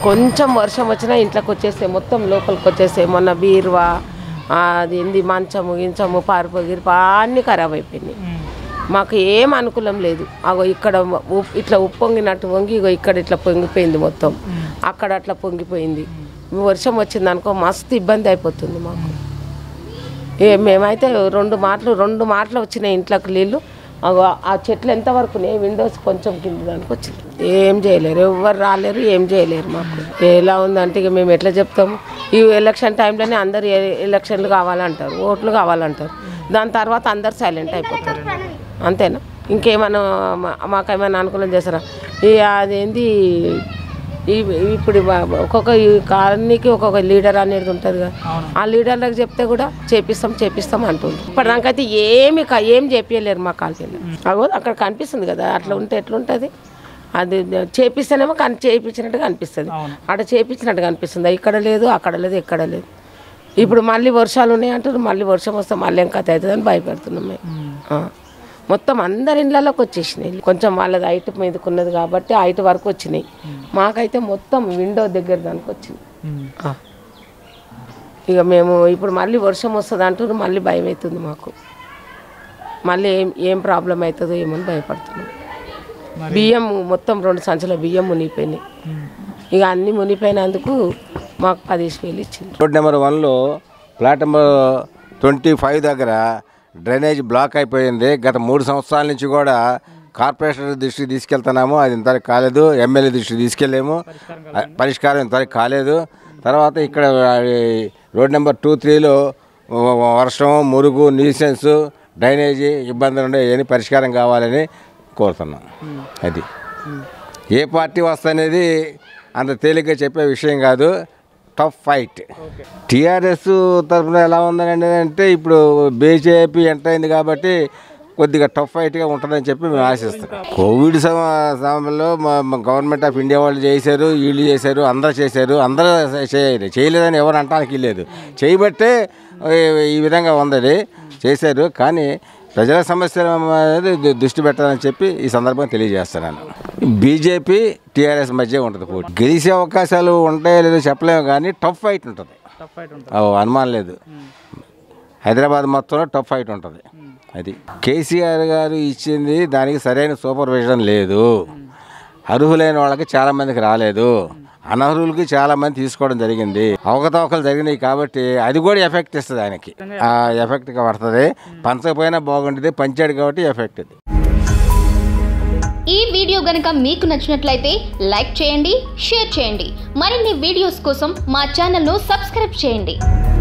కొంచెం వర్షం వచ్చినా ఇంట్లోకి వచ్చేస్తే మొత్తం లోపలికి వచ్చేస్తే మొన్న బీరువా ఆ, అది ఏంది మంచము గించము పారిపో గిరిపా అన్నీ ఖరాబ్ అయిపోయినాయి మాకు ఏం అనుకూలం లేదు అగో ఇక్కడ ఉప్- ఇట్లా ఉప్పొంగినట్టు వంగి ఇగో ఇక్కడ ఇట్లా పొంగిపోయింది మొత్తం అక్కడ అట్లా పొంగిపోయింది వర్షం వచ్చింది అనుకో మస్తు ఇబ్బంది అయిపోతుంది మాకు ఏ మేమైతే రెండు మాటలు రెండు మాటలు వచ్చినాయి ఇంట్లోకి నీళ్ళు అగో ఆ చెట్లు ఎంతవరకు ఉన్నాయి విండోస్ కొంచెం కింద దానికి వచ్చింది ఏం చేయలేరు ఎవరు రాలేరు ఏం చేయలేరు మాకు ఎలా ఉందంటే ఇక మేము ఎట్లా చెప్తాము ఈ ఎలక్షన్ టైంలోనే అందరు ఏ- ఎలక్షన్లు కావాలంటారు ఓట్లు కావాలంటారు దాని తర్వాత అందరు సైలెంట్ అయిపోతారు అంతేనా ఇంకేమైనా మా- మాకేమైనా అనుకూలం చేస్తారా ఈ అదేంది ఈ ఇప్పుడు బా- ఒక్కొక్క ఈ కాలనీకి ఒక్కొక్క లీడర్ అనేది ఉంటుంది కదా ఆ లీడర్లకు చెప్తే కూడా చేపిస్తాం చేపిస్తాం అంటుండ్రు ఇప్పటిదాకైతే ఏమి క- ఏం చేపించలేరు మా కాలనీలో అగో అక్కడ కనిపిస్తుంది కదా అట్లా ఉంటే ఎట్లుంటుంది అది చేపిస్తేనేమో కని చేయించినట్టు కనిపిస్తుంది అక్కడ చేపించినట్టు కనిపిస్తుంది ఇక్కడ లేదు అక్కడ లేదు ఎక్కడ లేదు ఇప్పుడు మళ్ళీ వర్షాలు ఉన్నాయి అంటారు మళ్ళీ వర్షం వస్తే మళ్ళీ ఏం కథ అవుతుందని భయపెడుతున్నాం మేము ఆ. మొత్తం అందరి ఇళ్ళలోకి వచ్చేసినాయి కొంచెం వాళ్ళది హైట్ మీదకున్నది కాబట్టి హైట్ వరకు వచ్చినాయి మాకైతే మొత్తం విండో దగ్గర దానికి వచ్చింది ఆ. ఇక మేము ఇప్పుడు మళ్ళీ వర్షం వస్తుంది అంటారు మళ్ళీ భయం అవుతుంది మాకు మళ్ళీ ఏం ఏం ప్రాబ్లం అవుతుందో ఏమో అని భయపడుతున్నాం బియ్యం మొత్తం రెండు సంచుల బియ్యం మునిగిపోయినాయి ఇక అన్నీ మునిగిపోయినందుకు మాకు పదిహేను వేలు ఇచ్చింది రోడ్ నెంబర్ వన్లో ప్లాట్ నెంబర్ ట్వంటీ ఫైవ్ దగ్గర డ్రైనేజ్ బ్లాక్ అయిపోయింది గత మూడు సంవత్సరాల నుంచి కూడా కార్పొరేషన్ దృష్టికి తీసుకెళ్తున్నాము అది ఇంతవరకు కాలేదు ఎమ్మెల్యే దృష్టికి తీసుకెళ్ళాము అ- పరిష్కారం ఇంతవరకు కాలేదు తర్వాత ఇక్కడ ఆ, రోడ్ నెంబర్ టూ త్రీలో వర్షం మురుగు న్యూసెన్స్ డ్రైనేజీ ఇబ్బందులు ఉండే ఏని పరిష్కారం కావాలని కోరుతున్నాం అది ఏ పార్టీ వస్తనేది అంత తేలిగ్గా చెప్పే విషయం కాదు టఫ్ ఫైట్ టీఆర్ఎస్ తరఫున ఎలా ఉందని అంటే ఇప్పుడు బీజేపీ ఎంటర్ అయింది కాబట్టి కొద్దిగా టఫ్ ఫైట్గా ఉంటుందని చెప్పి మేము ఆశిస్తున్నాం కోవిడ్ సమ- సమయంలో మా మా గవర్నమెంట్ ఆఫ్ ఇండియా వాళ్ళు చేశారు వీళ్ళు చేశారు అందరూ చేశారు అందరూ చేయలేదు చేయలేదని ఎవరు అంటానికి లేదు చేయబట్టే ఈ- ఈ విధంగా ఉందని చేశారు కానీ ప్రజల సమస్యల మీద దు- దృష్టి పెట్టాలని చెప్పి ఈ సందర్భంగా తెలియజేస్తున్నాను బీజేపీ టీఆర్ఎస్ మధ్య ఉంటుంది పోటీ గెలిచే అవకాశాలు ఉంటాయో లేదో చెప్పలేము కానీ టఫ్ ఫైట్ ఉంటుంది ఓ, అనుమానం లేదు హైదరాబాద్ మొత్తంలో టఫ్ ఫైట్ ఉంటుంది అది కేసీఆర్ గారు ఇచ్చింది దానికి సరైన సూపర్విజన్ లేదు అర్హులైన వాళ్ళకి చాలా మందికి రాలేదు అనర్హులకి చాలా మంది తీసుకోవడం జరిగింది అవకతవకలు జరిగినాయి కాబట్టి అది కూడా ఎఫెక్ట్ ఇస్తుంది ఆయనకి ఆ ఎఫెక్ట్గా పడుతుంది పంచకపోయినా బాగుంటుంది పంచాడు కాబట్టి ఎఫెక్ట్ ఇది ఈ వీడియో గనుక మీకు నచ్చినట్లయితే లైక్ చేయండి షేర్ చేయండి మరిన్ని వీడియోస్ కోసం మా ఛానల్ను సబ్స్క్రైబ్ చేయండి